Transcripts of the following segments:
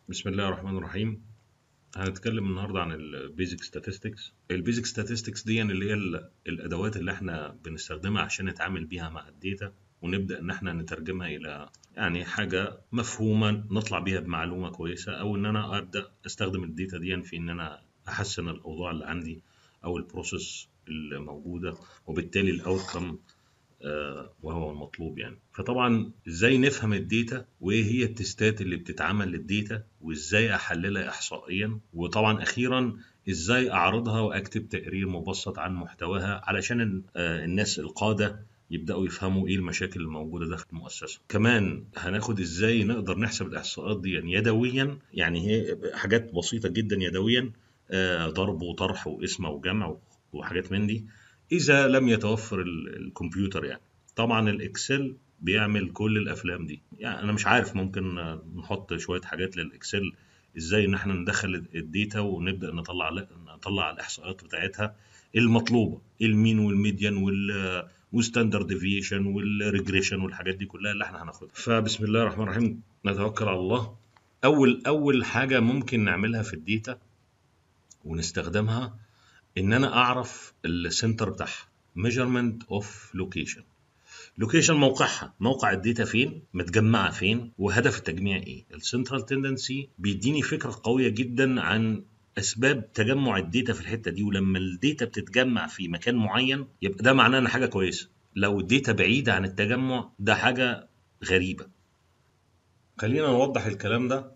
بسم الله الرحمن الرحيم هنتكلم النهارده عن البيزك statistics البيزك statistics دي اللي هي ال- الادوات اللي احنا بنستخدمها عشان نتعامل بيها مع الداتا ونبدا ان احنا نترجمها الى يعني حاجه مفهومه نطلع بيها بمعلومه كويسه او ان انا ابدا استخدم الداتا دي في ان انا احسن الاوضاع اللي عندي او البروسيس الموجوده وبالتالي الاوتكم وهو المطلوب يعني فطبعا ازاي نفهم الداتا وايه هي التستات اللي بتتعمل للداتا وازاي احللها احصائيا وطبعا اخيرا ازاي اعرضها واكتب تقرير مبسط عن محتواها علشان ال- آه، الناس القاده يبداوا يفهموا ايه المشاكل الموجوده داخل المؤسسه كمان هناخد ازاي نقدر نحسب الاحصاءات دي يدويا يعني هي حاجات بسيطه جدا يدويا آه، ضرب وطرح وقسمه وجمع وحاجات من دي اذا لم يتوفر ال- الكمبيوتر يعني طبعا الاكسل بيعمل كل الافلام دي يعني انا مش عارف ممكن آه، نحط شويه حاجات للاكسل ازاي ان احنا ندخل الداتا ونبدا نطلع نطلع الاحصائيات بتاعتها المطلوبه المين والميديان وال والستاندرد ديفيشن والريجريشن والحاجات دي كلها اللي احنا هناخدها فبسم الله الرحمن الرحيم نتوكل على الله اول اول حاجه ممكن نعملها في الداتا ونستخدمها ان انا اعرف السنتر بتاعها measurement of location لوكيشن موقعها موقع الداتا فين متجمعه فين وهدف التجميع ايه السنترال تندنسي بيديني فكره قويه جدا عن اسباب تجمع الداتا في الحته دي ولما الداتا بتتجمع في مكان معين يبقى ده معناه ان حاجه كويسه لو الداتا بعيده عن التجمع ده حاجه غريبه خلينا نوضح الكلام ده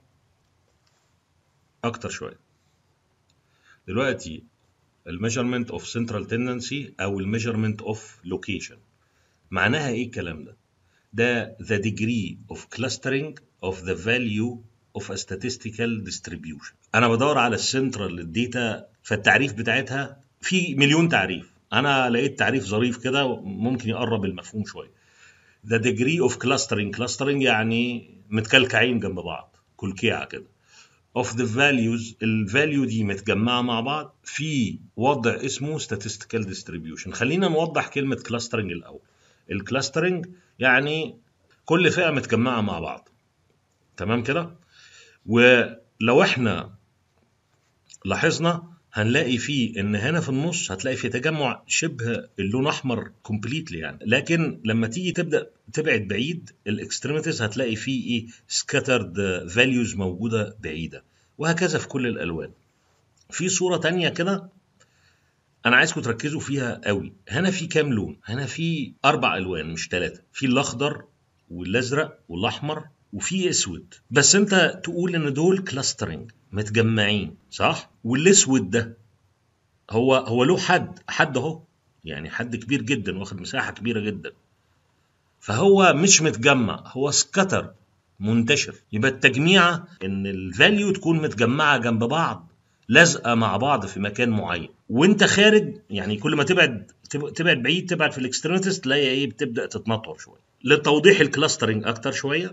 اكتر شويه دلوقتي الميجرمنت اوف سنترال تندنسي او الميجرمنت اوف لوكيشن معناها ايه الكلام ده ده the degree of clustering of the value of a statistical distribution انا بدور على السنترال للديتا فالتعريف بتاعتها في مليون تعريف انا لقيت تعريف ظريف كده ممكن يقرب المفهوم شويه the degree of clustering clustering يعني متكلكعين جنب بعض كلكيعه كده of the values الفاليو دي متجمعه مع بعض في وضع اسمه statistical distribution خلينا نوضح كلمه clustering الاول الكلاسترنج يعني كل فئه متجمعه مع بعض تمام كده ولو احنا لاحظنا هنلاقي فيه ان هنا في النص هتلاقي في تجمع شبه اللون احمر كومبليتلي يعني لكن لما تيجي تبدا تبعد بعيد الاكستريميتيز هتلاقي فيه ايه سكاترد فاليوز موجوده بعيده وهكذا في كل الالوان في صوره تانية كده انا عايزكم تركزوا فيها قوي هنا في كام لون هنا في اربع الوان مش ثلاثه في الاخضر والازرق والاحمر وفي اسود بس انت تقول ان دول كلاسترنج متجمعين صح والاسود ده هو هو له حد حد اهو يعني حد كبير جدا واخد مساحه كبيره جدا فهو مش متجمع هو سكتر منتشر يبقى التجميعه ان الفاليو تكون متجمعه جنب بعض لازقه مع بعض في مكان معين وانت خارج يعني كل ما تبعد تب- تبعد بعيد تبعد في الاكستريميتيز تلاقي ايه بتبدا تتنطور شويه لتوضيح الكلاسترنج اكتر شويه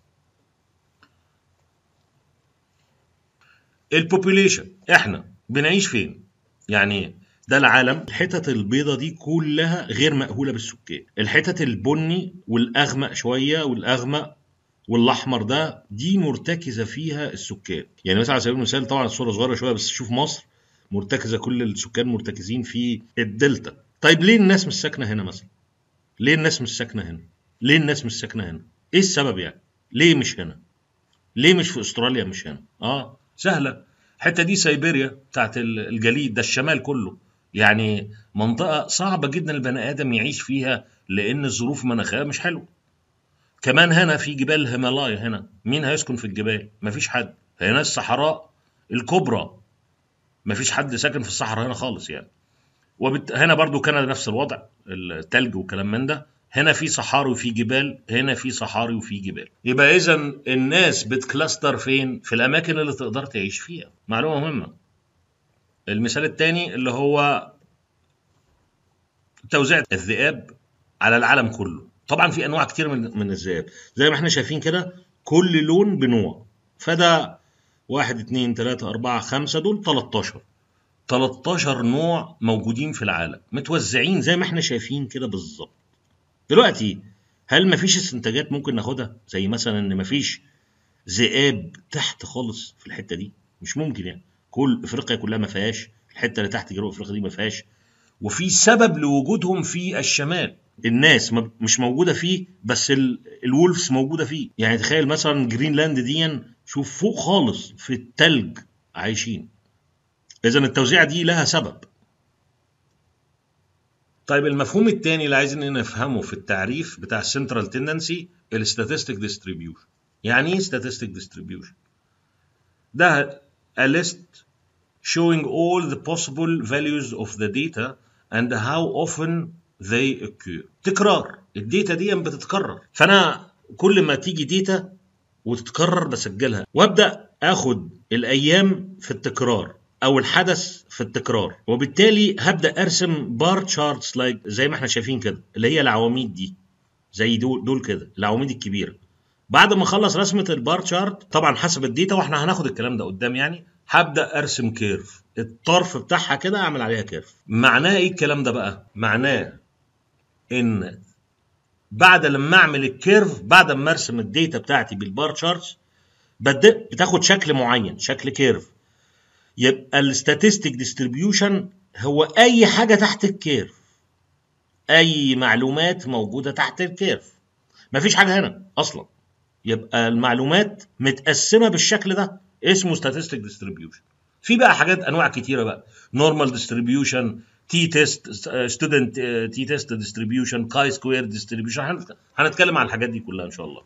البوبوليشن احنا بنعيش فين يعني ده العالم الحتت البيضة دي كلها غير مأهولة بالسكان الحتت البني والأغمق شوية والأغمق والاحمر ده دي مرتكزه فيها السكان يعني مثلا على سبيل المثال طبعا الصوره صغيره شويه بس شوف مصر مرتكزه كل السكان مرتكزين في الدلتا طيب ليه الناس مش ساكنه هنا مثلا ليه الناس مش ساكنه هنا ليه الناس مش ساكنه هنا ايه السبب يعني ليه مش هنا ليه مش في استراليا مش هنا اه سهله الحته دي سيبيريا بتاعت ال- الجليد ده الشمال كله يعني منطقه صعبه جدا البني ادم يعيش فيها لان الظروف المناخيه مش حلوه كمان هنا في جبال الهيمالايا هنا مين هيسكن في الجبال مفيش حد هنا الصحراء الكبرى مفيش حد ساكن في الصحراء هنا خالص يعني وبت... هنا برضو كندا نفس الوضع التلج وكلام من ده هنا في صحاري وفي جبال هنا في صحاري وفي جبال يبقى اذا الناس بتكلاستر فين في الاماكن اللي تقدر تعيش فيها معلومه مهمه المثال الثاني اللي هو توزيع الذئاب على العالم كله طبعا في انواع كتير من من الذئاب زي ما احنا شايفين كده كل لون بنوع فده واحد اتنين تلاتة أربعة خمسة دول 13 13 نوع موجودين في العالم متوزعين زي ما احنا شايفين كده بالظبط دلوقتي هل مفيش استنتاجات ممكن ناخدها زي مثلا ان مفيش ذئاب تحت خالص في الحته دي مش ممكن يعني كل افريقيا كلها ما فيهاش الحته اللي تحت جنوب افريقيا دي ما فيهاش وفي سبب لوجودهم في الشمال الناس ما- مش موجوده فيه بس ال- الولفز موجوده فيه يعني تخيل مثلا جرينلاند دي شوف فوق خالص في التلج عايشين اذا التوزيعه دي لها سبب طيب المفهوم الثاني اللي عايزين نفهمه في التعريف بتاع السنترال تندنسي الستاتستيك ديستريبيوشن يعني ايه statistics distribution ده a list showing all the possible values of the data and how often they occur تكرار الداتا دي بتتكرر فانا كل ما تيجي داتا وتتكرر بسجلها وابدا اخد الايام في التكرار او الحدث في التكرار وبالتالي هبدا ارسم بار تشارتس لايك زي ما احنا شايفين كده اللي هي العواميد دي زي دول دول كده العواميد الكبيره بعد ما اخلص رسمه البار تشارت طبعا حسب الداتا واحنا هناخد الكلام ده قدام يعني هبدا ارسم كيرف الطرف بتاعها كده اعمل عليها كيرف معناه ايه الكلام ده بقى معناه ان بعد لما اعمل الكيرف بعد ما ارسم الداتا بتاعتي بالبار تشارتس بدأ بتاخد شكل معين شكل كيرف يبقى الستاتستيك ديستريبيوشن هو اي حاجه تحت الكيرف اي معلومات موجوده تحت الكيرف مفيش حاجه هنا اصلا يبقى المعلومات متقسمه بالشكل ده اسمه statistical distribution في بقى حاجات انواع كتيره بقى normal distribution تي تيست ستودنت تي تيست ديستريبيوشن كاي سكوير ديستريبيوشن هنتكلم عن الحاجات دي كلها ان شاء الله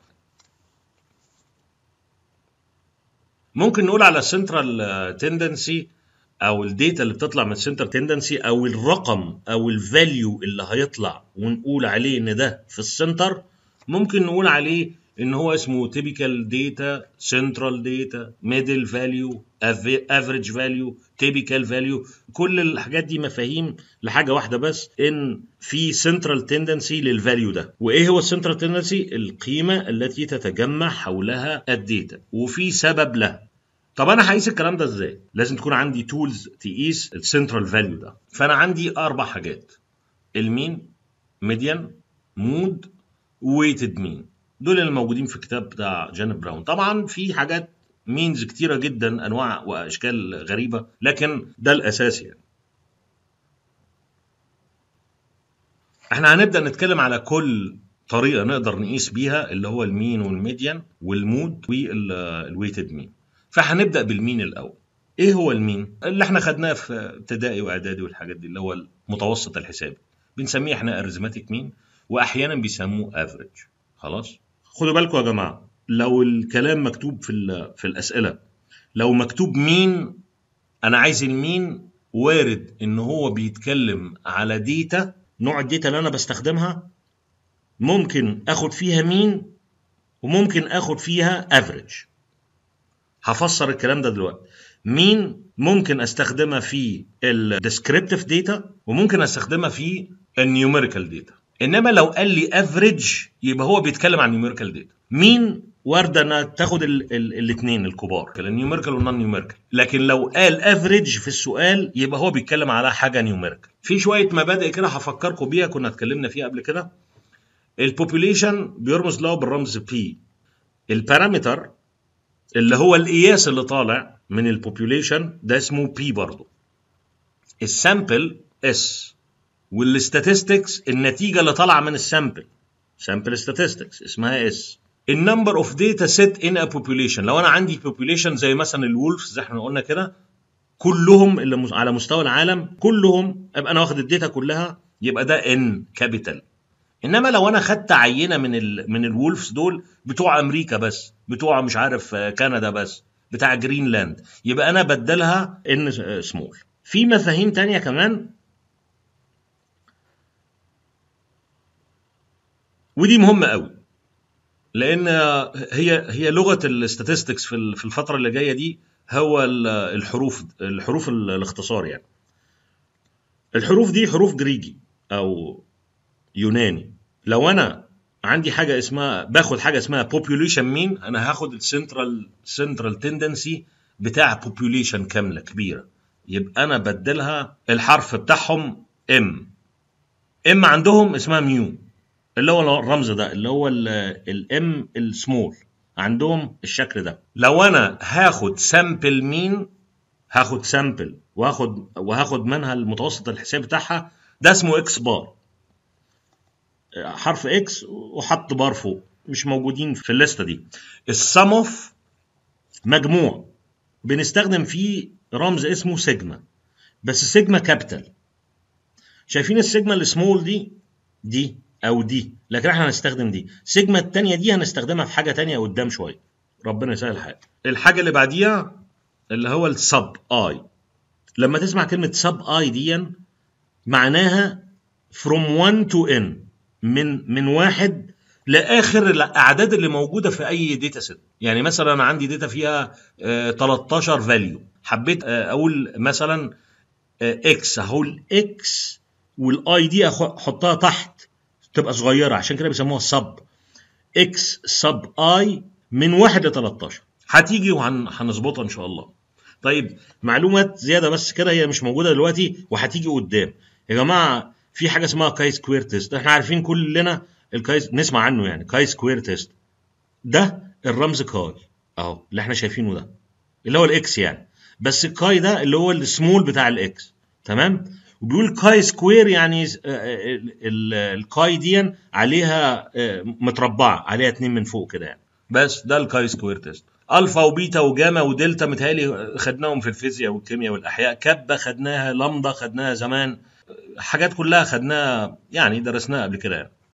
ممكن نقول على السنترال تندنسي او الداتا اللي بتطلع من السنترال تندنسي او الرقم او الفاليو اللي هيطلع ونقول عليه ان ده في السنتر ممكن نقول عليه ان هو اسمه typical data central data middle value average value typical value كل الحاجات دي مفاهيم لحاجه واحده بس ان في central tendency للفاليو ده وايه هو السنترال تندنسي القيمه التي تتجمع حولها الداتا وفي سبب لها طب انا هقيس الكلام ده ازاي لازم تكون عندي تولز تقيس السنترال فاليو ده فانا عندي اربع حاجات المين ميديان مود ويتد مين دول اللي موجودين في الكتاب بتاع جانب براون طبعا في حاجات مينز كتيره جدا انواع واشكال غريبه لكن ده الاساس يعني احنا هنبدا نتكلم على كل طريقه نقدر نقيس بيها اللي هو المين والميديان والمود والويتد مين فهنبدا بالمين الاول ايه هو المين اللي احنا خدناه في ابتدائي واعدادي والحاجات دي اللي هو المتوسط الحسابي بنسميه احنا ارزماتيك مين واحيانا بيسموه افريج خلاص خدوا بالكم يا جماعه لو الكلام مكتوب في في الاسئله لو مكتوب مين انا عايز المين وارد ان هو بيتكلم على ديتا نوع الديتا اللي انا بستخدمها ممكن اخد فيها مين وممكن اخد فيها افريج هفسر الكلام ده دلوقتي مين ممكن استخدمها في الديسكريبتيف داتا وممكن استخدمها في النيوميريكال داتا انما لو قال لي افريج يبقى هو بيتكلم عن نيوميريكال داتا مين وارده انها تاخد الاثنين الكبار النيوميريكال والنون نيوميريكال لكن لو قال افريج في السؤال يبقى هو بيتكلم على حاجه نيوميريكال في شويه مبادئ كده هفكركم بيها كنا اتكلمنا فيها قبل كده البوبوليشن بيرمز له بالرمز بي البارامتر اللي هو القياس اللي طالع من البوبوليشن ده اسمه بي برضه السامبل اس والستاتستكس النتيجه اللي طالعه من السامبل سامبل statistics اسمها اس النمبر اوف داتا سيت ان ا population لو انا عندي population زي مثلا الولفز زي احنا قلنا كده كلهم اللي على مستوى العالم كلهم ابقى انا واخد الداتا كلها يبقى ده ان كابيتال انما لو انا خدت عينه من ال من الولفز دول بتوع امريكا بس بتوع مش عارف كندا بس بتاع جرينلاند يبقى انا بدلها ان سمول في مفاهيم تانية كمان ودي مهمة قوي لأن هي هي لغة الاستاتستكس في في الفترة اللي جاية دي هو الحروف الحروف الاختصار يعني الحروف دي حروف جريجي أو يوناني لو أنا عندي حاجة اسمها باخد حاجة اسمها population mean أنا هاخد السنترال سنترال تندنسي بتاع population كاملة كبيرة يبقى أنا بدلها الحرف بتاعهم ام ام عندهم اسمها ميو اللي هو الرمز ده اللي هو الام السمول عندهم الشكل ده لو انا هاخد سامبل مين هاخد سامبل وهاخد وهاخد منها المتوسط الحسابي بتاعها ده اسمه اكس بار حرف اكس وحط بار فوق مش موجودين في الليسته دي السم اوف مجموع بنستخدم فيه رمز اسمه سيجما بس سيجما كابيتال شايفين السيجما السمول دي دي او دي لكن احنا هنستخدم دي سيجما التانية دي هنستخدمها في حاجه تانية قدام شويه ربنا يسهل الحال الحاجه اللي بعديها اللي هو السب اي لما تسمع كلمه سب اي دي معناها from 1 to n من من واحد لاخر الاعداد اللي موجوده في اي داتا سيت يعني مثلا انا عندي داتا فيها آه 13 فاليو حبيت آه اقول مثلا اكس هقول اكس والاي دي احطها تحت تبقى صغيره عشان كده بيسموها سب اكس سب اي من 1 ل 13 هتيجي وهنظبطها ان شاء الله طيب معلومات زياده بس كده هي مش موجوده دلوقتي وهتيجي قدام يا جماعه في حاجه اسمها كاي سكوير تيست احنا عارفين كلنا الكاي نسمع عنه يعني كاي سكوير تيست ده الرمز كاي اهو اللي احنا شايفينه ده اللي هو الاكس يعني بس الكاي ده اللي هو السمول بتاع الاكس تمام وبيقول كاي سكوير يعني الكاي دي عليها متربعه عليها اتنين من فوق كده يعني بس ده الكاي سكوير تيست الفا وبيتا وجاما ودلتا متهيألي خدناهم في الفيزياء والكيمياء والاحياء كبه خدناها لمضه خدناها زمان حاجات كلها خدناها يعني درسناها قبل كده يعني